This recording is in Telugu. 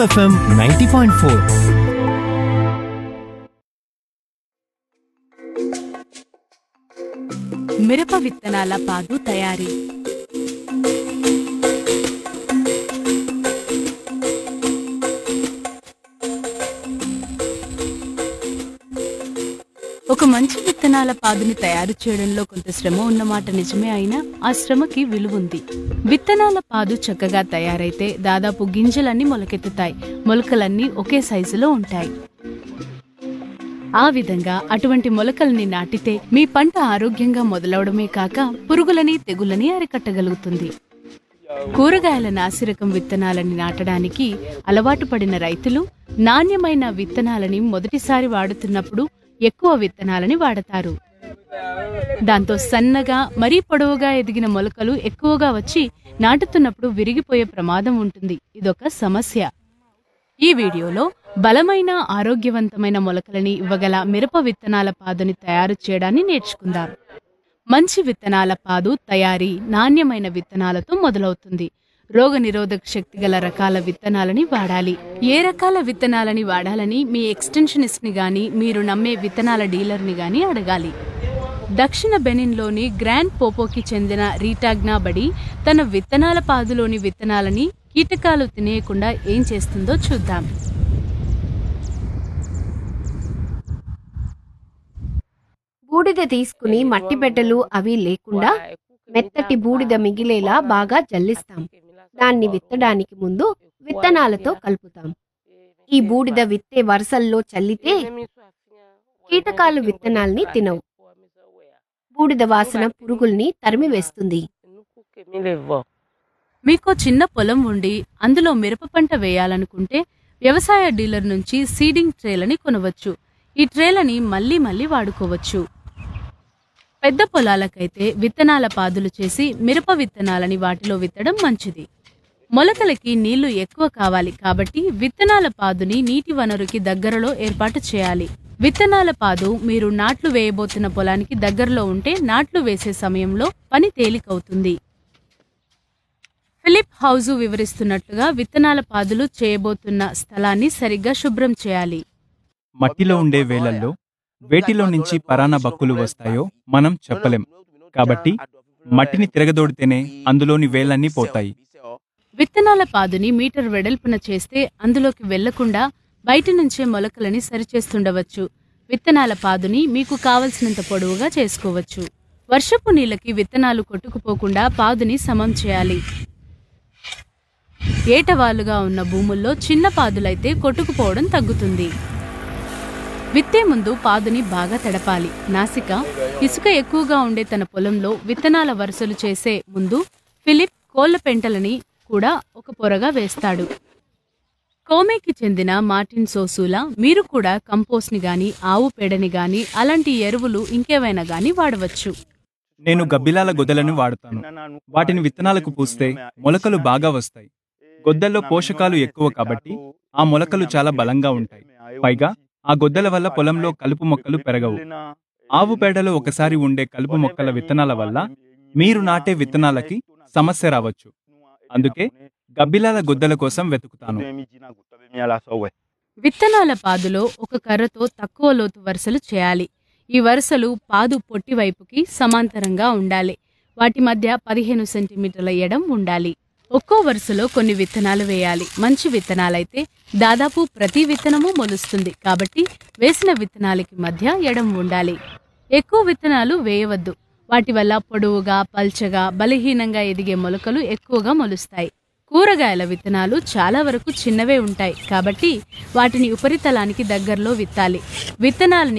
ఎఫ్ఎం నైంటీ పాయింట్ ఫోర్ మిరప విత్తనాల పాదు తయారీ ఒక మంచి విత్తనాల పాదుని తయారు చేయడంలో కొంత శ్రమ ఉన్నమాట నిజమే అయినా ఆ శ్రమకి విలువుంది విత్తనాల పాదు చక్కగా తయారైతే దాదాపు గింజలన్నీ మొలకెత్తుతాయి మొలకలన్నీ ఒకే సైజులో ఉంటాయి ఆ విధంగా అటువంటి మొలకల్ని నాటితే మీ పంట ఆరోగ్యంగా మొదలవడమే కాక పురుగులని తెగులని అరికట్టగలుగుతుంది కూరగాయల నాసిరకం విత్తనాలని నాటడానికి అలవాటు పడిన రైతులు నాణ్యమైన విత్తనాలని మొదటిసారి వాడుతున్నప్పుడు ఎక్కువ విత్తనాలని వాడతారు దాంతో సన్నగా మరీ పొడవుగా ఎదిగిన మొలకలు ఎక్కువగా వచ్చి నాటుతున్నప్పుడు విరిగిపోయే ప్రమాదం ఉంటుంది ఇదొక సమస్య ఈ వీడియోలో బలమైన ఆరోగ్యవంతమైన మొలకలని ఇవ్వగల మిరప విత్తనాల పాదుని తయారు చేయడాన్ని నేర్చుకుందాం మంచి విత్తనాల పాదు తయారీ నాణ్యమైన విత్తనాలతో మొదలవుతుంది రోగ నిరోధక శక్తి గల రకాల విత్తనాలని వాడాలి ఏ రకాల విత్తనాలని వాడాలని మీ ఎక్స్టెన్షనిస్ట్ ని గాని మీరు నమ్మే విత్తనాల డీలర్ ని గాని అడగాలి దక్షిణ బెనిన్లోని గ్రాండ్ పోపోకి చెందిన రీటాగ్నా బడి తన విత్తనాల పాదులోని విత్తనాలని కీటకాలు తినేయకుండా ఏం చేస్తుందో చూద్దాం బూడిద తీసుకుని మట్టి బిడ్డలు అవి లేకుండా మెత్తటి బూడిద మిగిలేలా బాగా జల్లిస్తాం దాన్ని విత్తడానికి ముందు విత్తనాలతో కలుపుతాం ఈ బూడిద విత్తే వరుసల్లో చల్లితే కీటకాలు విత్తనాల్ని తినవు బూడిద వాసన పురుగుల్ని తరిమివేస్తుంది మీకు చిన్న పొలం ఉండి అందులో మిరప పంట వేయాలనుకుంటే వ్యవసాయ డీలర్ నుంచి సీడింగ్ ట్రేలని కొనవచ్చు ఈ ట్రేలని మళ్ళీ మళ్ళీ వాడుకోవచ్చు పెద్ద పొలాలకైతే విత్తనాల పాదులు చేసి మిరప విత్తనాలని వాటిలో విత్తడం మంచిది మొలకలకి నీళ్లు ఎక్కువ కావాలి కాబట్టి విత్తనాల పాదుని నీటి వనరుకి దగ్గరలో ఏర్పాటు చేయాలి విత్తనాల పాదు మీరు నాట్లు వేయబోతున్న పొలానికి దగ్గరలో ఉంటే నాట్లు వేసే సమయంలో పని తేలికవుతుంది ఫిలిప్ హౌజు వివరిస్తున్నట్లుగా విత్తనాల పాదులు చేయబోతున్న స్థలాన్ని సరిగ్గా శుభ్రం చేయాలి మట్టిలో ఉండే వేలల్లో వేటిలో నుంచి పరాన్న బక్కులు వస్తాయో మనం చెప్పలేం కాబట్టి మట్టిని తిరగదోడితేనే అందులోని వేలన్నీ పోతాయి విత్తనాల పాదుని మీటర్ వెడల్పున చేస్తే అందులోకి వెళ్లకుండా బయట నుంచే మొలకలని సరిచేస్తుండవచ్చు విత్తనాల పాదుని మీకు కావలసినంత పొడవుగా చేసుకోవచ్చు వర్షపు నీళ్ళకి విత్తనాలు కొట్టుకుపోకుండా పాదుని సమం చేయాలి ఏటవాలుగా ఉన్న భూముల్లో చిన్న పాదులైతే కొట్టుకుపోవడం తగ్గుతుంది విత్తే ముందు పాదుని బాగా తడపాలి నాసిక ఇసుక ఎక్కువగా ఉండే తన పొలంలో విత్తనాల వరుసలు చేసే ముందు ఫిలిప్ కోళ్ల పెంటలని కూడా ఒక పొరగా వేస్తాడు కోమేకి చెందిన మార్టిన్ సోసూలా మీరు కూడా కంపోస్ట్ ని గాని ఆవు పేడని గాని అలాంటి ఎరువులు ఇంకేవైనా గాని వాడవచ్చు నేను గబ్బిలాల గొద్దలను వాడుతాను వాటిని విత్తనాలకు పూస్తే మొలకలు బాగా వస్తాయి గొద్దల్లో పోషకాలు ఎక్కువ కాబట్టి ఆ మొలకలు చాలా బలంగా ఉంటాయి పైగా ఆ గొద్దల వల్ల పొలంలో కలుపు మొక్కలు పెరగవు ఆవు పేడలో ఒకసారి ఉండే కలుపు మొక్కల విత్తనాల వల్ల మీరు నాటే విత్తనాలకి సమస్య రావచ్చు అందుకే గబ్బిలాల గొద్దల కోసం వెతుకుతాను విత్తనాల పాదులో ఒక కర్రతో తక్కువ లోతు వరుసలు చేయాలి ఈ వరుసలు పాదు పొట్టి వైపుకి సమాంతరంగా ఉండాలి వాటి మధ్య పదిహేను సెంటీమీటర్ల ఎడం ఉండాలి ఒక్కో వరుసలో కొన్ని విత్తనాలు వేయాలి మంచి విత్తనాలైతే దాదాపు ప్రతి విత్తనము మొలుస్తుంది కాబట్టి వేసిన విత్తనాలకి మధ్య ఎడం ఉండాలి ఎక్కువ విత్తనాలు వేయవద్దు వాటి వల్ల పొడవుగా పల్చగా బలహీనంగా ఎదిగే మొలకలు ఎక్కువగా మొలుస్తాయి కూరగాయల విత్తనాలు చాలా వరకు చిన్నవే ఉంటాయి కాబట్టి వాటిని ఉపరితలానికి దగ్గరలో విత్తాలి విత్తనాలని